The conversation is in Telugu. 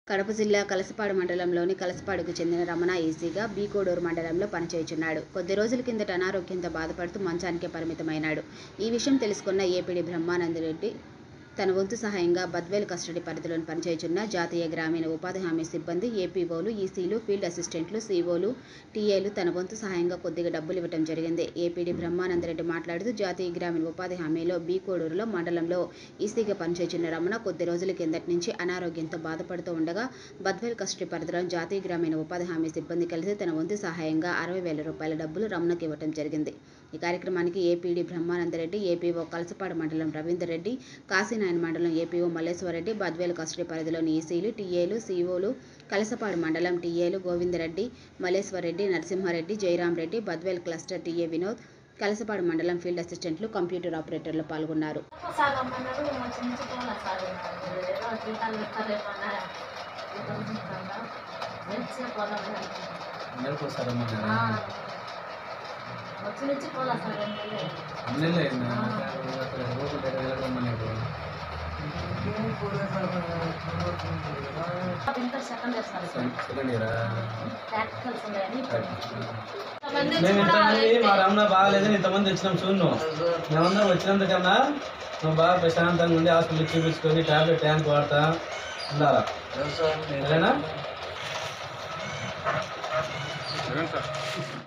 కడప జిల్లా కలసపాడు మండలంలోని కలసపాడుకు చెందిన రమణ ఈసీగా బీకోడూరు మండలంలో పనిచేయుచున్నాడు కొద్ది రోజుల కిందట అనారోగ్యంతో బాధపడుతూ మంచానికే పరిమితమైనాడు ఈ విషయం తెలుసుకున్న ఏపీడీ బ్రహ్మానందరెడ్డి తన వంతు సహాయంగా బద్వేల్ కస్టడీ పరిధిలోని పనిచేయుచున్న జాతీయ గ్రామీణ ఉపాధి హామీ సిబ్బంది ఏపీఓలు ఈసీలు ఫీల్డ్ అసిస్టెంట్లు సీఓలు టీఏలు తన వంతు సహాయంగా కొద్దిగా డబ్బులు ఇవ్వడం జరిగింది ఏపీడీ బ్రహ్మానందరెడ్డి మాట్లాడుతూ జాతీయ గ్రామీణ ఉపాధి హామీలో బీ కోడూరులో మండలంలో ఈసీగా పనిచేయుచున్న రమణ కొద్ది రోజుల కిందటి నుంచి అనారోగ్యంతో బాధపడుతూ ఉండగా బద్వేల్ కస్టడీ పరిధిలో జాతీయ గ్రామీణ ఉపాధి హామీ సిబ్బంది కలిసి తన వంతు సహాయంగా అరవై వేల రూపాయల డబ్బులు రమణకు ఇవ్వడం జరిగింది ఈ కార్యక్రమానికి ఏపీడీ బ్రహ్మానందరెడ్డి ఏపీఓ కలసపాడు మండలం రవీందర్ రెడ్డి కాశీనాయన మండలం ఏపీఓ మల్లేశ్వరరెడ్డి బద్వేలు కస్టడీ పరిధిలోని ఈసీలు టీఏలు సీఓలు కలసపాడు మండలం టీఏలు గోవిందరెడ్డి మల్లేశ్వరరెడ్డి నరసింహారెడ్డి జయరాం రెడ్డి బద్వేల్ క్లస్టర్ టీఏ వినోద్ కలసపాడు మండలం ఫీల్డ్ అసిస్టెంట్లు కంప్యూటర్ ఆపరేటర్లు పాల్గొన్నారు సాగమ్మన్నారు మంచి నుంచి పోలా సార్ ఏదో జీతాలు ఇస్తారేమన్నా మంచిగా పోదాం నెలకు వస్తారమ్మా వచ్చి నుంచి పోలా సార్ ఎమ్మెల్యే నెల అయిందా రోజు వెళ్ళమ్మా నీకు inter second year sir second ఇయరా ప్రాక్టికల్స్ ఉన్నాయని మేము ఇంతమంది మా రమణ బాగాలేదని ఇంతమంది వచ్చినాం చూడు మేమందరం వచ్చినందుకన్నా నువ్వు బాగా ప్రశాంతంగా ఉండి హాస్పిటల్ చూపించుకొని టాబ్లెట్ ట్యాంక్ వాడతా ఉండాలా సరేనా